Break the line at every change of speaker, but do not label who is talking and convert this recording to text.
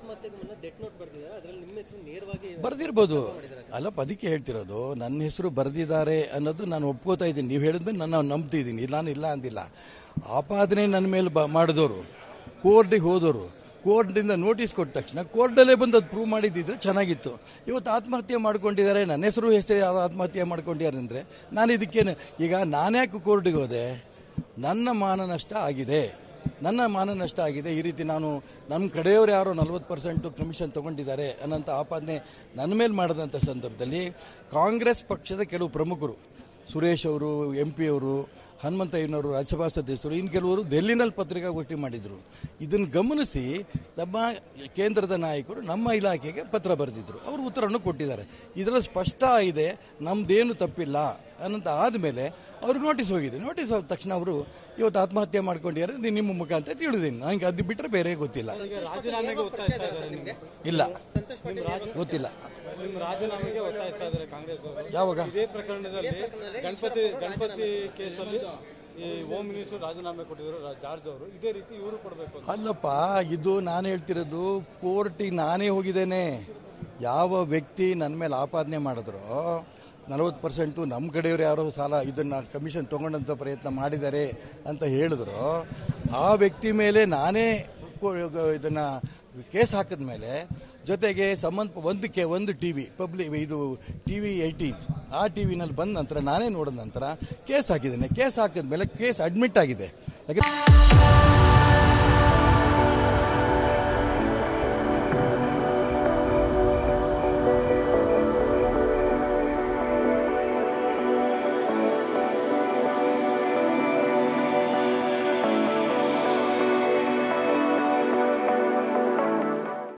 ಆತ್ಮಹತ್ಯೆಗೆ ಮುನ್ನ death note ಬರ್ದಿದ್ದಾರೆ ಅದರಲ್ಲಿ ನಿಮ್ಮ ಹೆಸರು ನೇರವಾಗಿ
ಬರ್ದಿರ್ಬೋದು ಅಲ್ಲಪ್ಪ ಅದಕ್ಕೆ ಹೇಳ್ತಿರೋದು ನನ್ನ ಹೆಸರು ಬರೆದಿದ್ದಾರೆ ಅನ್ನೋದು ನಾನು ಒಪ್ಕೋತಾ ಇದ್ದೀನಿ ನೀವು ಹೇಳಿದ್ಮೇಲೆ ನಾನು ನಂಬ್ತಿದ್ದೀನಿ ನಾನು ಇಲ್ಲ ಅಂದಿಲ್ಲ ಆಪಾದನೆ ನನ್ನ ಮೇಲೆ ಬ ಮಾಡಿದವರು ಕೋರ್ಟಿಗೆ ಹೋದವರು ಕೋರ್ಟ್ನಿಂದ ನೋಟಿಸ್ ಕೊಟ್ಟ ತಕ್ಷಣ ಕೋರ್ಟಲ್ಲೇ ಬಂದು ಅದು ಪ್ರೂವ್ ಮಾಡಿದ್ದಿದ್ರೆ ಚೆನ್ನಾಗಿತ್ತು ಇವತ್ತು ಆತ್ಮಹತ್ಯೆ ಮಾಡ್ಕೊಂಡಿದ್ದಾರೆ ನನ್ನ ಹೆಸರು ಹೆಸರು ಯಾರು ಆತ್ಮಹತ್ಯೆ ಮಾಡ್ಕೊಂಡಿದ್ದಾರೆ ಅಂದರೆ ನಾನು ಇದಕ್ಕೇನು ಈಗ ನಾನ್ಯಾಕೆ ಕೋರ್ಟಿಗೆ ಹೋದೆ ನನ್ನ ಮಾನನಷ್ಟ ಆಗಿದೆ ನನ್ನ ಮಾನನಷ್ಟ ಆಗಿದೆ ಈ ರೀತಿ ನಾನು ನಮ್ಮ ಕಡೆಯವರು ಯಾರೋ ನಲ್ವತ್ತು ಪರ್ಸೆಂಟು ಕಮಿಷನ್ ತಗೊಂಡಿದ್ದಾರೆ ಅನ್ನೋಂಥ ಆಪಾದನೆ ನನ್ನ ಮೇಲೆ ಮಾಡಿದಂಥ ಸಂದರ್ಭದಲ್ಲಿ ಕಾಂಗ್ರೆಸ್ ಪಕ್ಷದ ಕೆಲವು ಪ್ರಮುಖರು ಸುರೇಶ್ ಅವರು ಎಂ ಪಿ ಅವರು ಹನುಮಂತಯ್ಯನವರು ರಾಜ್ಯಸಭಾ ಸದಸ್ಯರು ಇನ್ನು ಕೆಲವರು ದೆಹಲಿನಲ್ಲಿ ಪತ್ರಿಕಾಗೋಷ್ಠಿ ಮಾಡಿದರು ಇದನ್ನು ಗಮನಿಸಿ ನಮ್ಮ ಕೇಂದ್ರದ ನಾಯಕರು ನಮ್ಮ ಇಲಾಖೆಗೆ ಪತ್ರ ಬರೆದಿದ್ರು ಅವರು ಉತ್ತರವನ್ನು ಕೊಟ್ಟಿದ್ದಾರೆ ಇದರಲ್ಲಿ ಸ್ಪಷ್ಟ ಇದೆ ನಮ್ದೇನು ತಪ್ಪಿಲ್ಲ ಅನ್ನಂತ ಆದಮೇಲೆ ಅವರು ನೋಟಿಸ್ ಹೋಗಿದೆ ನೋಟಿಸ್ ಹೋದ ತಕ್ಷಣ ಅವರು ಇವತ್ತು ಆತ್ಮಹತ್ಯೆ ಮಾಡ್ಕೊಂಡಿದ್ದಾರೆ ಇದು ನಿಮ್ಮ ಮುಖಾಂತರ ತಿಳಿದೀನಿ ನನಗೆ ಅದು ಬಿಟ್ಟರೆ ಬೇರೆ ಗೊತ್ತಿಲ್ಲ
ರಾಜೀನಾಮೆಗೆ ಒತ್ತಾಯಿಸ್ತಾ ಇದ್ದಾರೆ ನಿಮ್ಗೆ
ಇಲ್ಲ
ಸಂತೋಷ್ ಪಾಟೀಲ್
ಗೊತ್ತಿಲ್ಲ
ನಿಮ್ಮ ರಾಜೀನಾಮೆಗೆ ಒತ್ತಾಯಿಸ್ತಾ ಇದ್ದಾರೆ ಕಾಂಗ್ರೆಸ್ ಅವರು
ಯಾವಾಗ
ಇದೇ ಪ್ರಕರಣದಲ್ಲಿ ಗಣಪತಿ ಗಣಪತಿ ಕೇಸಲ್ಲಿ ಈ ಹೋಮ್ ಮಿನಿಸ್ಟರ್ ರಾಜೀನಾಮೆ ಕೊಟ್ಟಿದ್ರು ರಾ- ಜಾರ್ಜ್ ಅವರು ಇದೇ ರೀತಿ ಇವರು ಕೊಡಬೇಕು ಅಂತ
ಅಲ್ಲಪ್ಪ ಇದು ನಾನು ಹೇಳ್ತಿರೋದು ಕೋರ್ಟಿಗೆ ನಾನೇ ಹೋಗಿದ್ದೇನೆ ಯಾವ ವ್ಯಕ್ತಿ ನನ್ನ ಮೇಲೆ ಆಪಾದನೆ ಮಾಡಿದ್ರು ನಲವತ್ತು ಪರ್ಸೆಂಟು ನಮ್ಮ ಕಡೆಯವರು ಯಾರೋ ಸಾಲ ಇದನ್ನು ಕಮಿಷನ್ ತೊಗೊಂಡಂಥ ಪ್ರಯತ್ನ ಮಾಡಿದ್ದಾರೆ ಅಂತ ಹೇಳಿದ್ರು ಆ ವ್ಯಕ್ತಿ ಮೇಲೆ ನಾನೇ ಇದನ್ನು ಕೇಸ್ ಹಾಕಿದ ಮೇಲೆ ಜೊತೆಗೆ ಸಂಬಂಧ ಒಂದು ಕೆ ಒಂದು ಟಿ ವಿ ಪಬ್ಲಿಕ್ ಇದು ಟಿ ವಿ ಏಯ್ಟೀನ್ ಆ ಟಿ ವಿನಲ್ಲಿ ಬಂದ ನಂತರ ನಾನೇ ನೋಡಿದ ನಂತರ ಕೇಸ್ ಹಾಕಿದ್ದೇನೆ ಕೇಸ್ ಹಾಕಿದ ಮೇಲೆ ಕೇಸ್ ಅಡ್ಮಿಟ್ ಆಗಿದೆ ಯಾಕೆ